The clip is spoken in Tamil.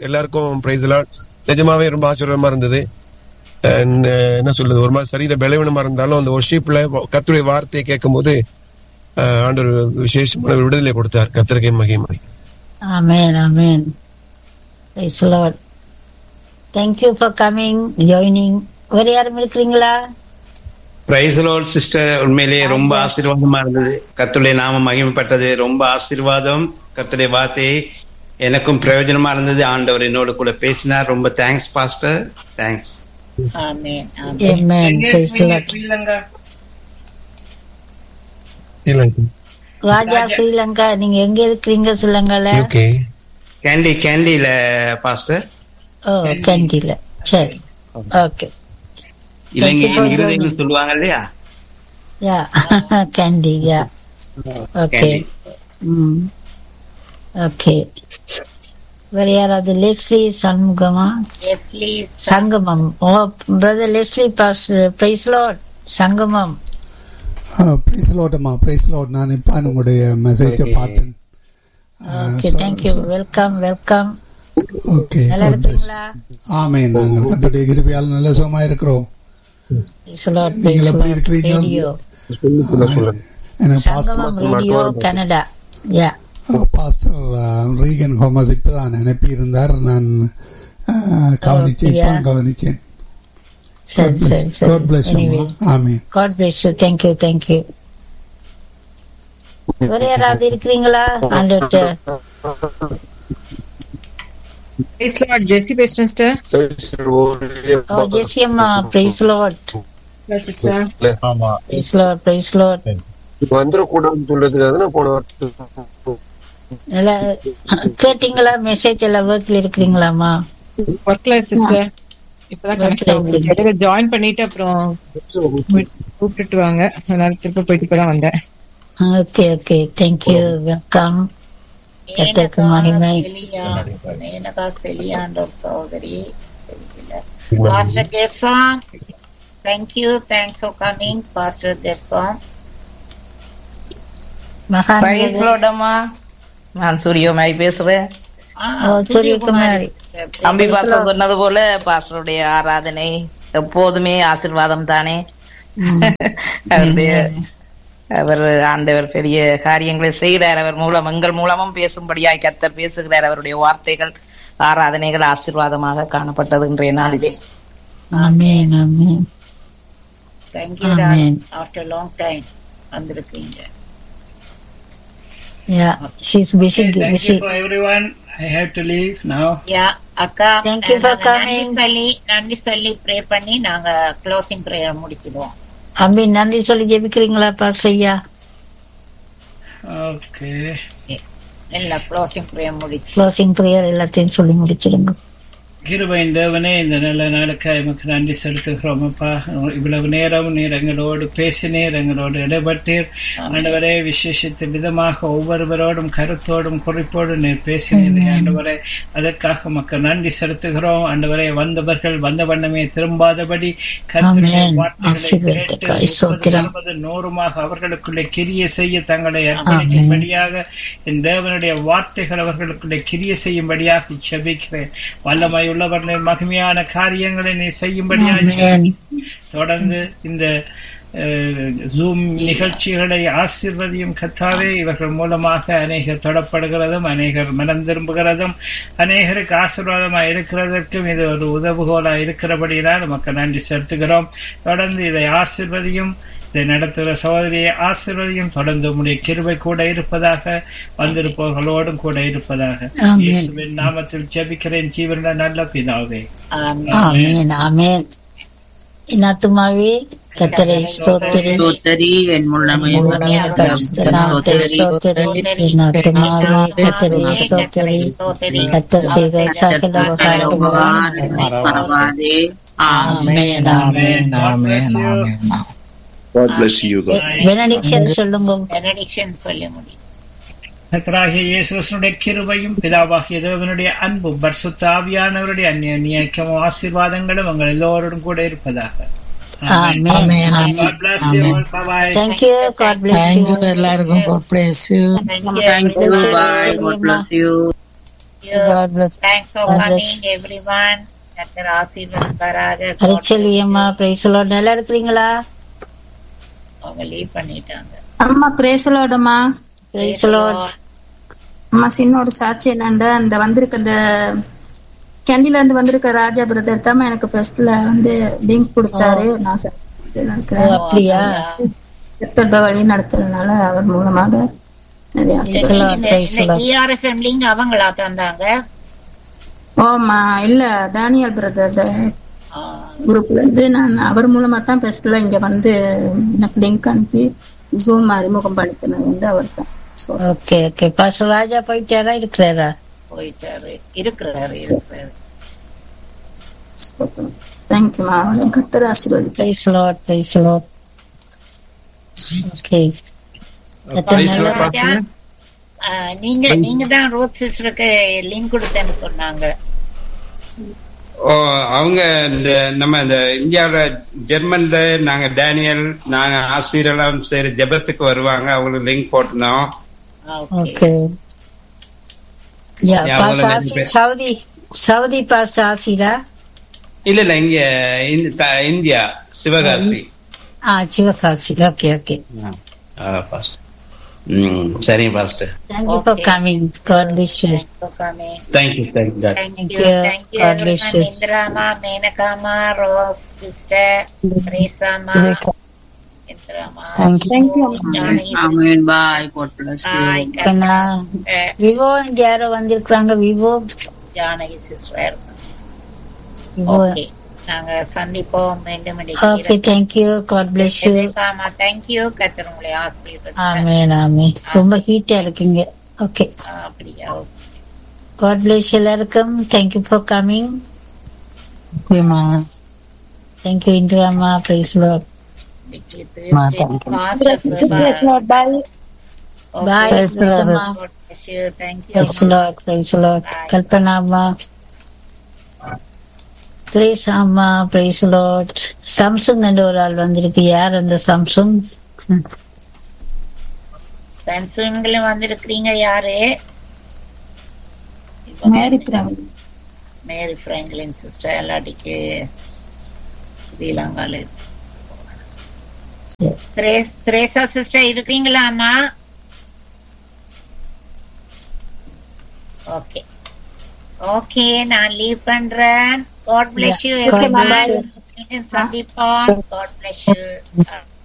எல்லாருக்கும் பிரைஸ் நிஜமாவே ரொம்ப ஆசீர்வாதமா இருந்தது And, uh, என்ன சொல்றது ஒரு மாதிரி சரீர பலவீனமா இருந்தாலும் அந்த ஒர்ஷிப்ல கத்துடைய வார்த்தையை கேட்கும் போது ஆண்டவர் விசேஷமான ஒரு விடுதலை கொடுத்தார் கத்திரிக்கை மகிமை Amen, amen. Praise the Lord. Thank you for coming, joining. வேற யாரும் இருக்கிறீங்களா பிரைஸ் லார்ட் சிஸ்டர் உண்மையிலேயே ரொம்ப ஆசீர்வாதமா இருந்தது கத்துடைய நாம மகிமைப்பட்டது ரொம்ப ஆசீர்வாதம் கத்துடைய வார்த்தையை எனக்கும் பிரயோஜனமா இருந்தது ஆண்டவர் என்னோட கூட பேசினார் ரொம்ப thanks pastor thanks amen amen Amen. எங்க Praise the இருக்கீங்க Lord. ஸ்ரீலங்கா ராஜா ஸ்ரீலங்கா நீங்க எங்க இருக்கிறீங்க ஸ்ரீலங்கால ஓகே கேண்டி கேண்டில பாஸ்டர் ஓ கேண்டில சரி ஓகே இலங்கையின் இருதயம்னு சொல்லுவாங்க இல்லையா யா கேண்டி யா ஓகே ம் ஓகே வேற யாராவது லெஸ்லி சண்முகமா Leslie Sangamam oh brother Leslie பாஸ் பிரைஸ் லார்ட் சங்கமம் பிரைஸ் லோட்டம்மா பிரைஸ் லோட் நான் இப்ப உங்களுடைய மெசேஜை பார்த்தேன் okay thank you welcome welcome okay நல்லா இருக்கீங்களா ஆமே நாங்கள் கத்துடைய கிருபியால் நல்ல சுகமா இருக்கிறோம் பிரைஸ் லார்ட் நீங்கள் எப்படி இருக்கிறீங்க? ரேடியோ எனக்கு pastor Sangamam radio Canada yeah pastor Regan Holmes இப்பதான் அனுப்பி இருந்தார் நான் அஹ், கவனிச்சேன் அப்படியா? இப்பதான் கவனிச்சேன் சரி சரி சரி God bless you, Anyway. அம்மா. Amen God bless you thank you thank you வேற யாராவது இருக்கிறீங்களா ஆண்டுட்டு பிரைஸ் லார்ட் ஜெசி பேசுறேன் சிஸ்டர் ஓ ஜெசியம்மா praise lord sister praise lord praise lord வந்துடக்கூடாதுன்னு சொல்றதுக்காக நான் போன வாரம் நல்லா கேட்டீங்களா மெசேஜ் எல்லாம் ஒர்க்ல இருக்கிறீங்களாமா ஒர்க்ல சிஸ்டர் இப்பதான் கனெக்ட் ஆகுது இடையில ஜாயின் பண்ணிட்டு அப்புறம் கூப்பிட்டுட்டு வாங்க அதனால திருப்ப போயிட்டு இப்பதான் வந்தேன் ஓகே ஓகே தேங்க்யூ வெல்கம் கத்தருக்கு மகிமை மேனகா செலியான்ற ஒரு சகோதரி பாஸ்டர் கெர்சாங் thank you thanks for coming pastor கெர்சாங் மகான் பிரைஸ் லோடம்மா நான் சூரியமாய் பேசுறேன் ஓ, சூரியகுமாரி. அம்பி பாஸ்டர் சொன்னது போல பாஸ்டருடைய ஆராதனை எப்போதுமே ஆசீர்வாதம் தானே அவருடைய அவர் ஆண்டவர் பெரிய காரியங்களை செய்கிறார் அவர் மூலம் எங்கள் மூலமும் பேசும்படியாய் கத்தர் பேசுகிறார் அவருடைய வார்த்தைகள் ஆராதனைகள் ஆசீர்வாதமாக காணப்பட்டது இன்றைய நாளிலே amen amen thank you Amen. After long time வந்திருக்கீங்க yeah she's busy Thank busy you for everyone. I have to leave now. Yeah அக்கா Thank you for நாங்க நன்றி coming. சொல்லி நன்றி சொல்லி ப்ரே பண்ணி நாங்க க்ளோசிங் ப்ரேயர் முடிச்சிடுவோம் அம்பி நன்றி சொல்லி ஜெபிக்கிறீங்களா பாஸ்டர் ஐயா Okay. இல்ல க்ளோசிங் ப்ரேயர் முடிச்சு க்ளோசிங் ப்ரேயர் எல்லாத்தையும் சொல்லி முடிச்சிடுங்க கிருபையின் தேவனே இந்த நல்ல நாளுக்காக எமக்கு நன்றி செலுத்துகிறோம் அப்பா இவ்வளவு நேரம் நீர் எங்களோடு பேசினீர் எங்களோடு இடப்பட்டீர் ஆண்டவரே விசேஷித்த விதமாக ஒவ்வொருவரோடும் கருத்தோடும் குறிப்போடும் நீர் பேசினீர் ஆண்டவரே அதற்காக மக்கள் நன்றி செலுத்துகிறோம் ஆண்டவரே வந்தவர்கள் வந்த வண்ணமே திரும்பாதபடி கர்த்தருடைய ஆமென். வார்த்தைகளை ஆசீர்வதிக்க கேட்டு ஸ்தோத்திரம். முப்பது, அறுபது, நூறுமாக அவர்களுக்குள்ளே கிரிய செய்ய தங்களை அர்ப்பணிக்கும்படியாக என் தேவனுடைய வார்த்தைகள் அவர்களுக்குள்ளே கிரிய செய்யும்படியாக செபிக்கிறேன் வல்லமை உள்ளவர்கள் மகிமையான காரியங்களை நீ செய்யும்படியாக ஆமென். ஜெபிக்கிறேன். தொடர்ந்து இந்த ஜூம் நிகழ்ச்சிகளை ஆசிர்வதியும் கத்தாவே இவர்கள் மூலமாக அநேகர் தொடப்படுகிறதும் அநேகர் மனம் திரும்புகிறதும் அநேகருக்கு ஆசீர்வாதமாக இருக்கிறதற்கும் இது ஒரு உதவுகோலா இருக்கிறபடியினால் நமக்கு நன்றி செலுத்துகிறோம் தொடர்ந்து இதை ஆசிர்வதியும் இதை நடத்துகிற சகோதரியை ஆசிர்வதியும் தொடர்ந்து உம்முடைய கிருபை கூட இருப்பதாக வந்திருப்பவர்களோடும் கூட இருப்பதாக ஆமென். இயேசுவின் நாமத்தில் ஜெபிக்கிறேன் ஜீவன நல்ல பிதாவே ஆமென் ஆமென் என் ஆத்துமாவே கத்தரை ஸ்தோத்திரி ஸ்தோத்திரி என் முள்ளமே நாமத்தை ஸ்தோத்திரி என் ஆத்துமாவே கத்தரை ஸ்தோத்திரி கத்தர் செய்த சகல உபகாரங்களும் மறவாதே amen amen God bless you, God. Benediction சொல்லுங்க பெனடிக்ஷன் சொல்லி முடியும் கர்த்தராகிய இயேசுடைய கிருபையும் பிதாவாகிய தேவனுடைய அன்பும் பரிசுத்த ஆவியானவருடைய அந்நிய நியக்கமும் ஆசீர்வாதங்களும் உங்கள் எல்லோருடன் கூட இருப்பதாக ஆமென் God bless you all. Bye-bye. Thank you. God bless you. எல்லாருக்கும் God bless you. Thank you. Thank you. Bye. God bless you. you. God bless. Thanks for God bless. coming, everyone. கர்த்தர் ஆசீர்வதிப்பாராக. God அரிச்செல்வி bless அம்மா you. பிரைசலோ நல்லா இருக்கிறீங்களா அவங்க லீவ் பண்ணிட்டாங்க அம்மா பிரேசலோடம்மா பிரைசலோ அம்மா சின்ன ஒரு சாட்சி என்னண்டா அந்த வந்திருக்க அந்த கேண்டில இருந்து வந்திருக்க ராஜா பிரதர் தான் எனக்கு ஃபர்ஸ்ட்ல வந்து லிங்க் கொடுத்தாரு நான் சர்ச்சில் இருக்கிறேன் அப்படியா கர்த்தர் வழி நடத்துறதுனால அவர் மூலமாக நிறைய Praise the Lord, praise the Lord. ERFM link அவங்களா தந்தாங்க ஓமா இல்ல டேனியல் பிரதர் குரூப்ல இருந்து நான் அவர் மூலமா தான் ஃபர்ஸ்ட்ல இங்க வந்து எனக்கு லிங்க் அனுப்பி ஜூம் அறிமுகம் பண்ணிக்கினது வந்து அவர் தான் ஓகே ஓகே பாஸ்டர் ராஜா போயிட்டாரா இருக்கிறாரா போயிட்டாரு இருக்கிறாரு இருக்கிறாரு தேங்க்யூமா கர்த்தர் ஆசீர்வதி praise lord praise lord okay Praise the Lord, Pastor. Ah, நீங்க நீங்க தான் ரோத் சிஸ்டருக்கு லிங்க் கொடுத்தேன்னு சொன்னாங்க ஓ அவங்க இந்த நம்ம இந்த இந்தியாவுல ஜெர்மன்ல நாங்க டேனியல் நாங்க ஆசிரியெல்லாம் சரி ஜெபத்துக்கு வருவாங்க அவங்களுக்கு லிங்க் போட்டிருந்தோம் ஓகே யா Yeah, பாஸ்டர் அவங்கள ஆசி ரெண்டு பேர். சவுதி சவுதி பாஸ்டர் ஆசிதா இல்ல இல்ல இங்க இந்த த- இந்தியா சிவகாசி ஆ சிவகாசி ஓகே ஓகே ஆ, பாஸ்டர் ம் சரிங்க pastor thank you for coming God bless you thank you thank you Thank Thank you, you. thank you God bless everyone. you. இந்திராமா மேனகாமா ரோஸ் சிஸ்டர் ரேசாமா இந்திராமா Janaki Amen. Bye. God bless you. Bye, இப்ப நான் விவோ யாரோ வந்திருக்காங்க Vivo Janaki sister Vivo okay நாங்க சந்திப்போம் மீண்டும் okay thank you God bless you ரேசாமா தேங்க்யூ கத்தர் உங்களை ஆசீர்வதிப்பார். ஆமென் ஆமென் ரொம்ப ஹீட்டா இருக்கீங்க ஓகே அப்படியா காட் பிளஸ் எல்லாருக்கும் thank you for coming thank you இந்திராமா praise lord Bye. Praise the Lord. Praise the Lord, praise the Lord. கல்பனாமா திரேசாமா பிரைஸ் லார்ட் சாம்சங் என்ற ஒரு ஆள் வந்திருக்கு யார் அந்த சாம்சங் சாம்சங்ல வந்திருக்கிறீங்க யாரு Mary Praveen Mary Franklin sister எல்லாட்டிக்கு ஸ்ரீலங்கால திரேஸ் திரேசா சிஸ்டர் இருக்கீங்களா அம்மா ஓகே ஓகே நான் லீவ் பண்றேன் God bless you God bless you. சந்திப்போம் காட் பிளஸ் யூ